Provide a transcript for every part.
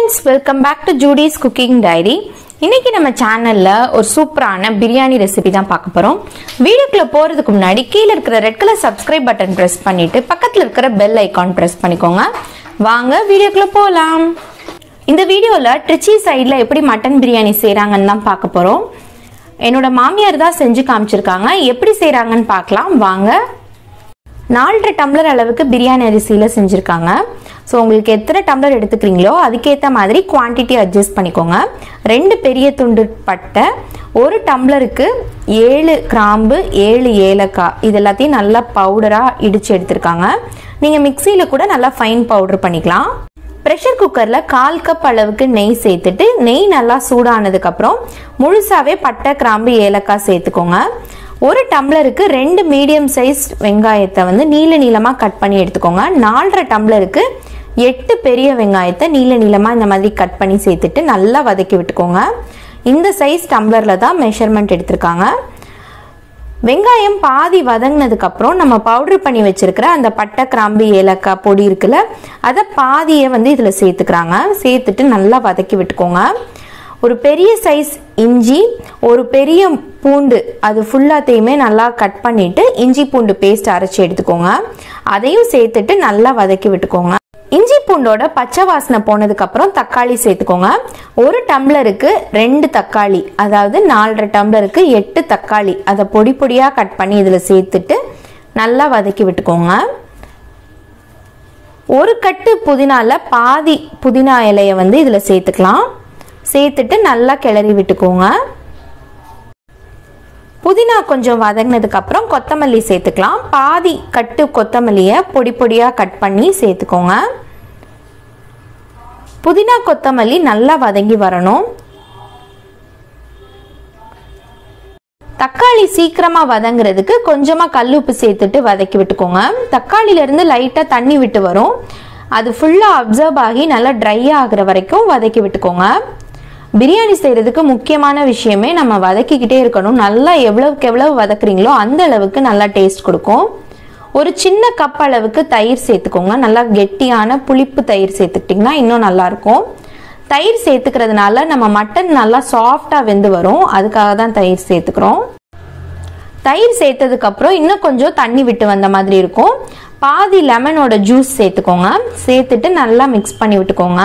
friends welcome back to Judy's cooking diary இன்னைக்கு நம்ம சேனல்ல ஒரு சூப்பரான பிரியாணி ரெசிபி தான் பார்க்க போறோம் வீடியோக்குள்ள போறதுக்கு முன்னாடி கீழே இருக்கிற red colour subscribe button press பண்ணிட்டு பக்கத்துல இருக்கிற பெல் ஐகான் பிரஸ் பண்ணிக்கோங்க வாங்க வீடியோக்குள்ள போலாம் இந்த வீடியோல ட்ரிச்சி சைடில் எப்படி மட்டன் பிரியாணி செய்றாங்கன்னு தான் பார்க்க போறோம் என்னோட மாமியார் தான் செஞ்சு காமிச்சிருக்காங்க எப்படி செய்றாங்கன்னு பார்க்கலாம் வாங்க நாலரை டம்ளர் அளவுக்கு பிரியாணி அரிசியில் செஞ்சுருக்காங்க ஸோ உங்களுக்கு எத்தனை டம்ளர் எடுத்துக்கிறீங்களோ அதுக்கேற்ற மாதிரி குவான்டிட்டி அட்ஜஸ்ட் பண்ணிக்கோங்க ரெண்டு பெரிய துண்டு பட்டை ஒரு டம்ளருக்கு ஏழு கிராம்பு ஏழு ஏலக்காய் இது எல்லாத்தையும் நல்லா பவுடராக இடித்து எடுத்திருக்காங்க நீங்கள் மிக்சியில் கூட நல்லா ஃபைன் பவுடர் பண்ணிக்கலாம் ப்ரெஷர் குக்கரில் கால் கப் அளவுக்கு நெய் சேர்த்துட்டு நெய் நல்லா சூடானதுக்கப்புறம் முழுசாவே பட்டை கிராம்பு ஏலக்காய் சேர்த்துக்கோங்க ஒரு டம்ளருக்கு ரெண்டு மீடியம் சைஸ் வெங்காயத்தை வந்து நீல நீளமாக கட் பண்ணி எடுத்துக்கோங்க நாலரை டம்ளருக்கு எட்டு பெரிய வெங்காயத்தை நீல நீளமாக இந்த மாதிரி கட் பண்ணி சேர்த்துட்டு நல்லா வதக்கி விட்டுக்கோங்க இந்த சைஸ் டம்ளரில் தான் மெஷர்மெண்ட் எடுத்திருக்காங்க வெங்காயம் பாதி வதங்கினதுக்கு அப்புறம் நம்ம பவுடர் பண்ணி வச்சிருக்கிற அந்த பட்டை கிராம்பு ஏலக்காய் பொடி இருக்குல்ல அதை பாதியை வந்து இதில் சேர்த்துக்கிறாங்க சேர்த்துட்டு நல்லா வதக்கி விட்டுக்கோங்க ஒரு பெரிய சைஸ் இஞ்சி ஒரு பெரிய பூண்டு அது ஃபுல்லாத்தையுமே நல்லா கட் பண்ணிட்டு இஞ்சி பூண்டு பேஸ்ட் அரைச்சி எடுத்துக்கோங்க அதையும் சேர்த்துட்டு நல்லா வதக்கி விட்டுக்கோங்க இஞ்சி பூண்டோட பச்சை வாசனை போனதுக்கு அப்புறம் தக்காளி சேர்த்துக்கோங்க ஒரு டம்ளருக்கு ரெண்டு தக்காளி அதாவது நாலரை டம்ளருக்கு எட்டு தக்காளி அதை பொடி பொடியா கட் பண்ணி இதுல சேர்த்துட்டு நல்லா வதக்கி விட்டுக்கோங்க ஒரு கட்டு புதினால பாதி புதினா இலையை வந்து இதுல சேர்த்துக்கலாம் சேர்த்துட்டு நல்லா கிளறி விட்டுக்கோங்க புதினா கொஞ்சம் வதங்கினதுக்கு அப்புறம் கொத்தமல்லி சேர்த்துக்கலாம் பாதி கட்டு கொத்தமல்லியை பொடி பொடியா கட் பண்ணி சேர்த்துக்கோங்க புதினா கொத்தமல்லி நல்லா வதங்கி வரணும் தக்காளி சீக்கிரமா வதங்குறதுக்கு கொஞ்சமா கல்லுப்பு சேர்த்துட்டு வதக்கி விட்டுக்கோங்க தக்காளில இருந்து லைட்டா தண்ணி விட்டு வரும் அது ஃபுல்லா அப்சர்வ் ஆகி நல்லா ட்ரை ஆகுற வரைக்கும் வதக்கி விட்டுக்கோங்க பிரியாணி செய்யறதுக்கு முக்கியமான விஷயமே நம்ம வதக்கிக்கிட்டே இருக்கணும் நல்லா எவ்வளவுக்கு எவ்வளவு வதக்குறீங்களோ அந்த அளவுக்கு நல்லா டேஸ்ட் கொடுக்கும் ஒரு சின்ன கப் அளவுக்கு தயிர் சேர்த்துக்கோங்க நல்லா கெட்டியான புளிப்பு தயிர் சேர்த்துக்கிட்டிங்கன்னா இன்னும் நல்லா இருக்கும் தயிர் சேர்த்துக்கிறதுனால நம்ம மட்டன் நல்லா சாஃப்டா வெந்து வரும் அதுக்காக தான் தயிர் சேர்த்துக்கிறோம் தயிர் சேர்த்ததுக்கு அப்புறம் இன்னும் கொஞ்சம் தண்ணி விட்டு வந்த மாதிரி இருக்கும் பாதி லெமனோட ஜூஸ் சேர்த்துக்கோங்க சேர்த்துட்டு நல்லா மிக்ஸ் பண்ணி விட்டுக்கோங்க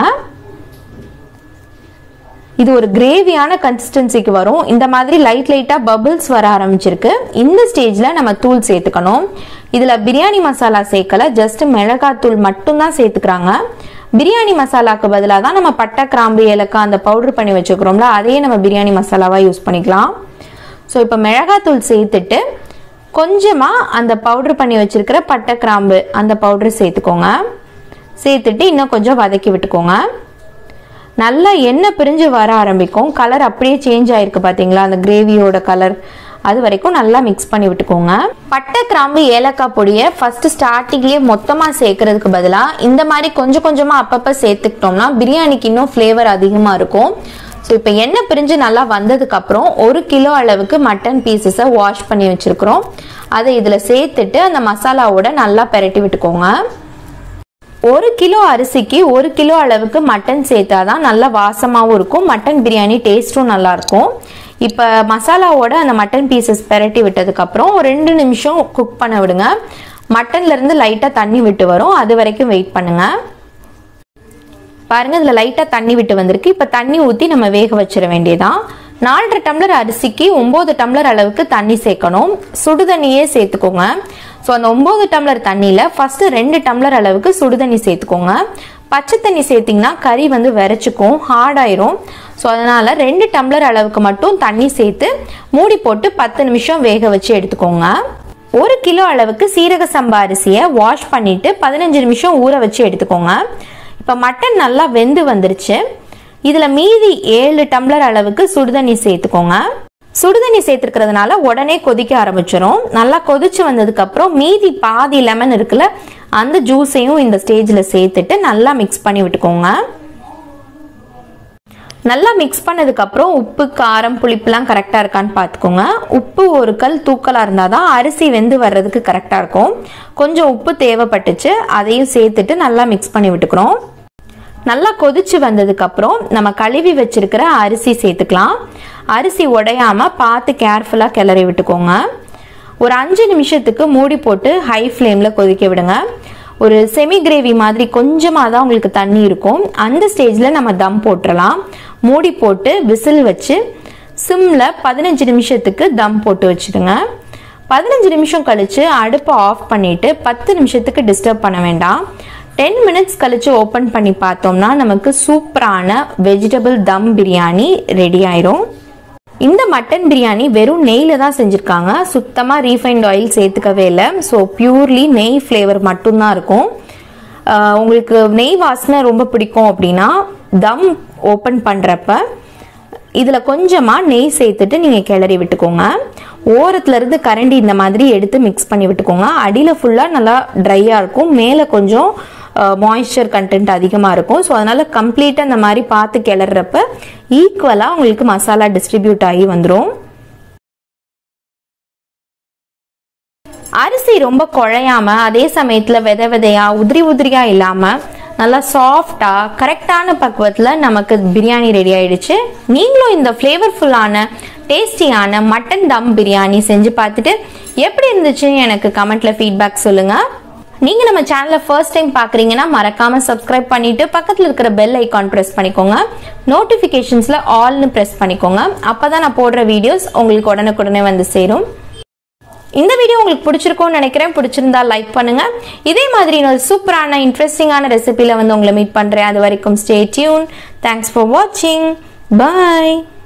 இது ஒரு கிரேவியான கன்சிஸ்டன்சிக்கு வரும் இந்த மாதிரி லைட் லைட்டாக பபிள்ஸ் வர ஆரம்பிச்சிருக்கு இந்த ஸ்டேஜில் நம்ம தூள் சேர்த்துக்கணும் இதில் பிரியாணி மசாலா சேர்க்கல ஜஸ்ட் மிளகாத்தூள் மட்டும்தான் சேர்த்துக்கிறாங்க பிரியாணி மசாலாக்கு பதிலாக தான் நம்ம பட்டை கிராம்பு ஏலக்காய் அந்த பவுடர் பண்ணி வச்சுக்கிறோம்ல அதையே நம்ம பிரியாணி மசாலாவாக யூஸ் பண்ணிக்கலாம் ஸோ இப்போ மிளகாத்தூள் சேர்த்துட்டு கொஞ்சமாக அந்த பவுடர் பண்ணி வச்சிருக்கிற பட்டை கிராம்பு அந்த பவுடர் சேர்த்துக்கோங்க சேர்த்துட்டு இன்னும் கொஞ்சம் வதக்கி விட்டுக்கோங்க நல்லா எண்ணெய் பிரிஞ்சு வர ஆரம்பிக்கும் கலர் அப்படியே சேஞ்ச் ஆயிருக்கு பார்த்தீங்களா அந்த கிரேவியோட கலர் அது வரைக்கும் நல்லா மிக்ஸ் பண்ணி விட்டுக்கோங்க பட்டை கிராம்பு ஏலக்காய் பொடியை ஃபர்ஸ்ட் ஸ்டார்டிங்லேயே மொத்தமாக சேர்க்கறதுக்கு பதிலாக இந்த மாதிரி கொஞ்சம் கொஞ்சமாக அப்பப்போ சேர்த்துக்கிட்டோம்னா பிரியாணிக்கு இன்னும் ஃப்ளேவர் அதிகமாக இருக்கும் ஸோ இப்போ எண்ணெய் பிரிஞ்சு நல்லா வந்ததுக்கு அப்புறம் ஒரு கிலோ அளவுக்கு மட்டன் பீசஸை வாஷ் பண்ணி வச்சிருக்கிறோம் அதை இதில் சேர்த்துட்டு அந்த மசாலாவோட நல்லா பெரட்டி விட்டுக்கோங்க ஒரு கிலோ அரிசிக்கு ஒரு கிலோ அளவுக்கு மட்டன் சேர்த்தாதான் நல்லா வாசமாகவும் இருக்கும் மட்டன் பிரியாணி டேஸ்ட்டும் நல்லா இருக்கும் இப்போ மசாலாவோட அந்த மட்டன் பீசஸ் பெரட்டி விட்டதுக்கப்புறம் ஒரு ரெண்டு நிமிஷம் குக் பண்ண விடுங்க மட்டன்லேருந்து லைட்டாக தண்ணி விட்டு வரும் அது வரைக்கும் வெயிட் பண்ணுங்க பாருங்க இதில் லைட்டாக தண்ணி விட்டு வந்திருக்கு இப்போ தண்ணி ஊற்றி நம்ம வேக வச்சிட வேண்டியதான் நாலரை டம்ளர் அரிசிக்கு ஒம்பது டம்ளர் அளவுக்கு தண்ணி சேர்க்கணும் சுடு தண்ணியே சேர்த்துக்கோங்க ஸோ அந்த ஒம்பது டம்ளர் தண்ணியில் ஃபஸ்ட்டு ரெண்டு டம்ளர் அளவுக்கு சுடு தண்ணி சேர்த்துக்கோங்க பச்சை தண்ணி சேர்த்திங்கன்னா கறி வந்து விரைச்சிக்கும் ஹார்டாயிரும் ஸோ அதனால் ரெண்டு டம்ளர் அளவுக்கு மட்டும் தண்ணி சேர்த்து மூடி போட்டு பத்து நிமிஷம் வேக வச்சு எடுத்துக்கோங்க ஒரு கிலோ அளவுக்கு சீரக சம்பா அரிசியை வாஷ் பண்ணிட்டு பதினஞ்சு நிமிஷம் ஊற வச்சு எடுத்துக்கோங்க இப்போ மட்டன் நல்லா வெந்து வந்துருச்சு இதில் மீதி ஏழு டம்ளர் அளவுக்கு சுடுதண்ணி சேர்த்துக்கோங்க சுடுதண்ணி சேர்த்துருக்கிறதுனால உடனே கொதிக்க ஆரம்பிச்சிடும் நல்லா கொதிச்சு வந்ததுக்கு அப்புறம் மீதி பாதி லெமன் இருக்குல்ல அந்த ஜூஸையும் இந்த ஸ்டேஜில் சேர்த்துட்டு நல்லா மிக்ஸ் பண்ணி விட்டுக்கோங்க நல்லா மிக்ஸ் பண்ணதுக்கப்புறம் உப்பு காரம் புளிப்புலாம் கரெக்டாக இருக்கான்னு பார்த்துக்கோங்க உப்பு ஒரு கல் தூக்கலாக இருந்தால் தான் அரிசி வெந்து வர்றதுக்கு கரெக்டாக இருக்கும் கொஞ்சம் உப்பு தேவைப்பட்டுச்சு அதையும் சேர்த்துட்டு நல்லா மிக்ஸ் பண்ணி விட்டுக்கிறோம் நல்லா கொதிச்சு வந்ததுக்கு அப்புறம் நம்ம கழுவி வச்சிருக்கிற அரிசி சேர்த்துக்கலாம் அரிசி உடையாம பார்த்து கேர்ஃபுல்லா கிளறி விட்டுக்கோங்க ஒரு அஞ்சு நிமிஷத்துக்கு மூடி போட்டு ஹை ஃப்ளேம்ல கொதிக்க விடுங்க ஒரு செமி கிரேவி மாதிரி கொஞ்சமாக தான் உங்களுக்கு தண்ணி இருக்கும் அந்த ஸ்டேஜில் நம்ம தம் போட்டுடலாம் மூடி போட்டு விசில் வச்சு சிம்ல பதினஞ்சு நிமிஷத்துக்கு தம் போட்டு வச்சுடுங்க பதினஞ்சு நிமிஷம் கழிச்சு அடுப்பை ஆஃப் பண்ணிட்டு பத்து நிமிஷத்துக்கு டிஸ்டர்ப் பண்ண வேண்டாம் டென் மினிட்ஸ் கழிச்சு ஓப்பன் பண்ணி பார்த்தோம்னா நமக்கு சூப்பரான வெஜிடபிள் தம் பிரியாணி ரெடி ஆயிரும் இந்த மட்டன் பிரியாணி வெறும் நெய்ல தான் செஞ்சுருக்காங்க சுத்தமாக ரீஃபைண்ட் ஆயில் சேர்த்துக்கவே இல்லை ஸோ பியூர்லி நெய் ஃப்ளேவர் மட்டும்தான் இருக்கும் ஆஹ் உங்களுக்கு நெய் வாசனை ரொம்ப பிடிக்கும் அப்படின்னா தம் ஓப்பன் பண்ணுறப்ப இதில் கொஞ்சமாக நெய் சேர்த்துட்டு நீங்கள் கிளறி விட்டுக்கோங்க ஓரத்துல இருந்து கரண்டி இந்த மாதிரி எடுத்து மிக்ஸ் பண்ணி விட்டுக்கோங்க அடியில் ஃபுல்லாக நல்லா ட்ரையாக இருக்கும் மேலே கொஞ்சம் மாய்ஸ்சர் கண்டென்ட் அதிகமாக இருக்கும் ஸோ அதனால் கம்ப்ளீட்டாக இந்த மாதிரி பார்த்து கிளறப்ப ஈக்குவலாக உங்களுக்கு மசாலா டிஸ்ட்ரிபியூட் ஆகி வந்துடும் அரிசி ரொம்ப குழையாம அதே சமயத்தில் விதை விதையா உதிரி உதிரியா இல்லாமல் நல்லா சாஃப்டா கரெக்டான பக்குவத்தில் நமக்கு பிரியாணி ரெடி ஆயிடுச்சு நீங்களும் இந்த ஃப்ளேவர்ஃபுல்லான டேஸ்டியான மட்டன் தம் பிரியாணி செஞ்சு பார்த்துட்டு எப்படி இருந்துச்சுன்னு எனக்கு கமெண்ட்ல ஃபீட்பேக் சொல்லுங்க நீங்க நம்ம சேனலை ஃபர்ஸ்ட் டைம் பாக்குறீங்கன்னா மறக்காம சப்ஸ்கிரைப் பண்ணிட்டு பக்கத்துல இருக்கிற பெல் ஐகான் பிரஸ் பண்ணிக்கோங்க நோட்டிபிகேஷன்ஸ்ல ஆல்னு பிரஸ் பண்ணிக்கோங்க அப்பதான் நான் போடுற வீடியோஸ் உங்களுக்கு உடனுக்குடனே வந்து சேரும் இந்த வீடியோ உங்களுக்கு பிடிச்சிருக்கும்னு நினைக்கிறேன் பிடிச்சிருந்தா லைக் பண்ணுங்க இதே மாதிரி இன்னொரு சூப்பரான இன்ட்ரெஸ்டிங்கான ரெசிபில வந்து உங்களை மீட் பண்றேன் அது வரைக்கும் ஸ்டே டியூன் தேங்க்ஸ் ஃபார் வாட்சிங் பாய்